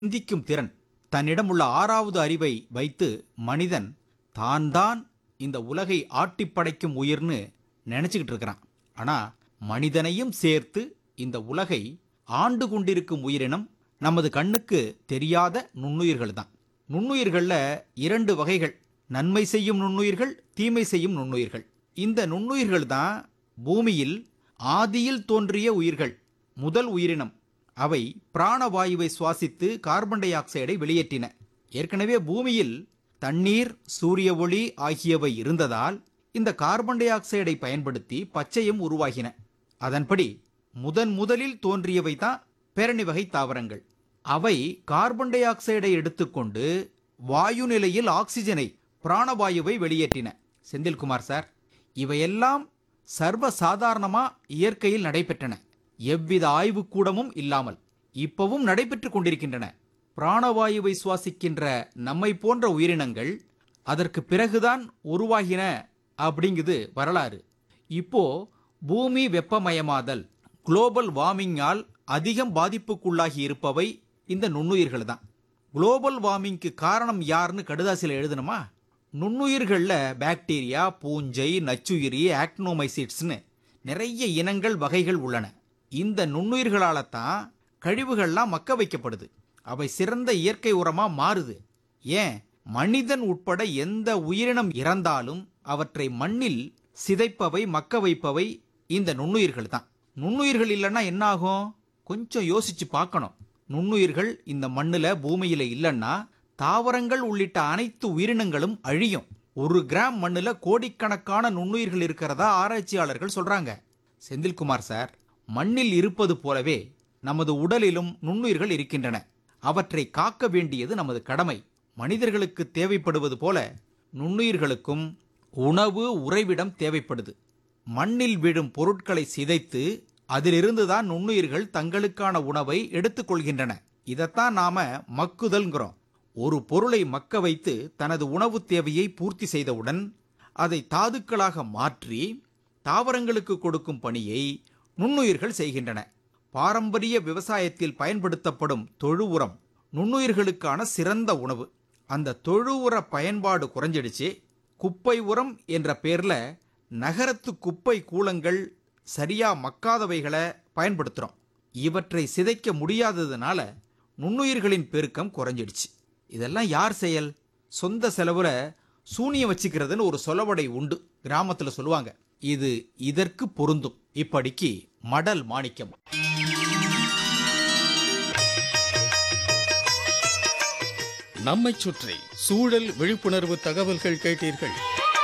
சிந்திக்கும் திறன் தன்னிடம் உள்ள ஆறாவது அறிவை வைத்து மனிதன் தான் தான் இந்த உலகை ஆட்டிப் படைக்கும் உயிர்னு நினைச்சுக்கிட்டு இருக்கிறான் ஆனா மனிதனையும் சேர்த்து இந்த உலகை ஆண்டு கொண்டிருக்கும் உயிரினம் நமது கண்ணுக்கு தெரியாத நுண்ணுயிர்கள் தான் நுண்ணுயிர்கள்ல இரண்டு வகைகள் நன்மை செய்யும் நுண்ணுயிர்கள் தீமை செய்யும் நுண்ணுயிர்கள் இந்த நுண்ணுயிர்கள் தான் பூமியில் ஆதியில் தோன்றிய உயிர்கள் முதல் உயிரினம் அவை பிராணவாயுவை சுவாசித்து கார்பன் டை ஆக்சைடை வெளியேற்றின ஏற்கனவே பூமியில் தண்ணீர் சூரிய ஒளி ஆகியவை இருந்ததால் இந்த கார்பன் டை ஆக்சைடை பயன்படுத்தி பச்சையும் உருவாகின அதன்படி முதன் முதலில் தோன்றியவை தான் பேரணி வகை தாவரங்கள் அவை கார்பன் டை ஆக்சைடை எடுத்துக்கொண்டு வாயு நிலையில் ஆக்சிஜனை பிராணவாயுவை வெளியேற்றின செந்தில்குமார் சார் இவையெல்லாம் சர்வ சாதாரணமா இயற்கையில் நடைபெற்றன எவ்வித ஆய்வுக்கூடமும் இல்லாமல் இப்பவும் நடைபெற்றுக் கொண்டிருக்கின்றன பிராணவாயுவை சுவாசிக்கின்ற நம்மை போன்ற உயிரினங்கள் அதற்கு பிறகுதான் உருவாகின அப்படிங்குது வரலாறு இப்போ பூமி வெப்பமயமாதல் குளோபல் வார்மிங்கால் அதிகம் பாதிப்புக்குள்ளாகி இருப்பவை இந்த நுண்ணுயிர்கள் தான் குளோபல் வார்மிங்க்கு காரணம் யாருன்னு கடுதாசியில் எழுதணுமா நுண்ணுயிர்களில் பாக்டீரியா பூஞ்சை நச்சுயிரி ஆக்னோமைசிட்ஸ்னு நிறைய இனங்கள் வகைகள் உள்ளன இந்த நுண்ணுயிர்களால தான் கழிவுகள்லாம் மக்க வைக்கப்படுது அவை சிறந்த இயற்கை உரமா மாறுது ஏன் மனிதன் உட்பட எந்த உயிரினம் இறந்தாலும் அவற்றை மண்ணில் சிதைப்பவை மக்க வைப்பவை இந்த நுண்ணுயிர்கள் தான் நுண்ணுயிர்கள் இல்லைன்னா என்ன ஆகும் கொஞ்சம் யோசிச்சு பார்க்கணும் நுண்ணுயிர்கள் இந்த மண்ணுல பூமியில இல்லைன்னா தாவரங்கள் உள்ளிட்ட அனைத்து உயிரினங்களும் அழியும் ஒரு கிராம் மண்ணுல கோடிக்கணக்கான நுண்ணுயிர்கள் இருக்கிறதா ஆராய்ச்சியாளர்கள் சொல்றாங்க செந்தில்குமார் சார் மண்ணில் இருப்பது போலவே நமது உடலிலும் நுண்ணுயிர்கள் இருக்கின்றன அவற்றை காக்க வேண்டியது நமது கடமை மனிதர்களுக்கு தேவைப்படுவது போல நுண்ணுயிர்களுக்கும் உணவு உறைவிடம் தேவைப்படுது மண்ணில் விழும் பொருட்களை சிதைத்து அதிலிருந்து தான் நுண்ணுயிர்கள் தங்களுக்கான உணவை எடுத்துக்கொள்கின்றன இதைத்தான் நாம மக்குதல்ங்கிறோம் ஒரு பொருளை மக்க வைத்து தனது உணவு தேவையை பூர்த்தி செய்தவுடன் அதை தாதுக்களாக மாற்றி தாவரங்களுக்கு கொடுக்கும் பணியை நுண்ணுயிர்கள் செய்கின்றன பாரம்பரிய விவசாயத்தில் பயன்படுத்தப்படும் தொழு உரம் நுண்ணுயிர்களுக்கான சிறந்த உணவு அந்த தொழு உர பயன்பாடு குறைஞ்சிடுச்சு குப்பை உரம் என்ற பேர்ல நகரத்து குப்பை கூலங்கள் சரியா மக்காதவைகளை பயன்படுத்துறோம் இவற்றை சிதைக்க முடியாததுனால நுண்ணுயிர்களின் பெருக்கம் குறைஞ்சிடுச்சு இதெல்லாம் யார் செயல் சொந்த செலவுல சூனியம் வச்சுக்கிறதுன்னு ஒரு சொலவடை உண்டு கிராமத்துல சொல்லுவாங்க இது இதற்கு பொருந்தும் இப்படிக்கு மடல் மாணிக்கம் நம்மைச் சுற்றி சூழல் விழிப்புணர்வு தகவல்கள் கேட்டீர்கள்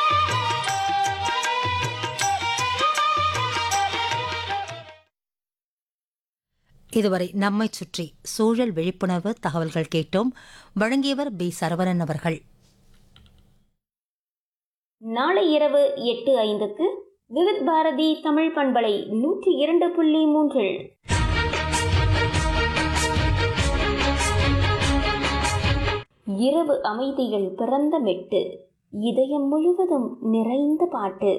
இதுவரை நம்மைச் சுற்றி சூழல் விழிப்புணர்வு தகவல்கள் கேட்டோம் வழங்கியவர் பி சரவணன் அவர்கள் நாளை இரவு எட்டு ஐந்துக்கு விவித் பாரதி தமிழ் பண்பலை நூற்றி இரண்டு புள்ளி மூன்றில் இரவு அமைதியில் பிறந்த மெட்டு இதயம் முழுவதும் நிறைந்த பாட்டு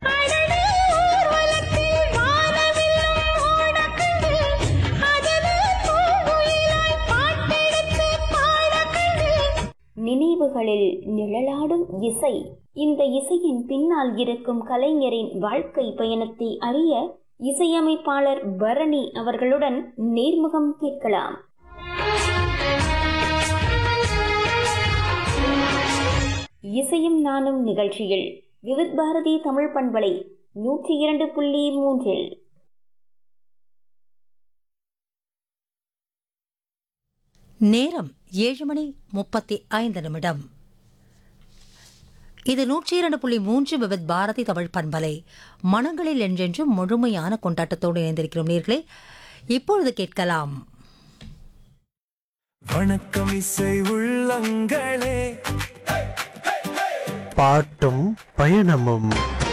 நினைவுகளில் நிழலாடும் இசை இந்த இசையின் பின்னால் இருக்கும் கலைஞரின் வாழ்க்கை பயணத்தை அறிய இசையமைப்பாளர் பரணி அவர்களுடன் நேர்முகம் கேட்கலாம் இசையும் நானும் நிகழ்ச்சியில் விவித் பாரதி தமிழ் பண்பலை நூற்றி இரண்டு புள்ளி மூன்றில் நேரம் ஏழு மணி முப்பத்தி ஐந்து நிமிடம் இது நூற்றி இரண்டு புள்ளி மூன்று விவித் பாரதி தமிழ் பண்பலை மனங்களில் என்றென்றும் முழுமையான கொண்டாட்டத்தோடு இணைந்திருக்கிறோம் நேர்களே இப்பொழுது கேட்கலாம் வணக்கம் இசை உள்ளங்களே பாட்டும் பயணமும்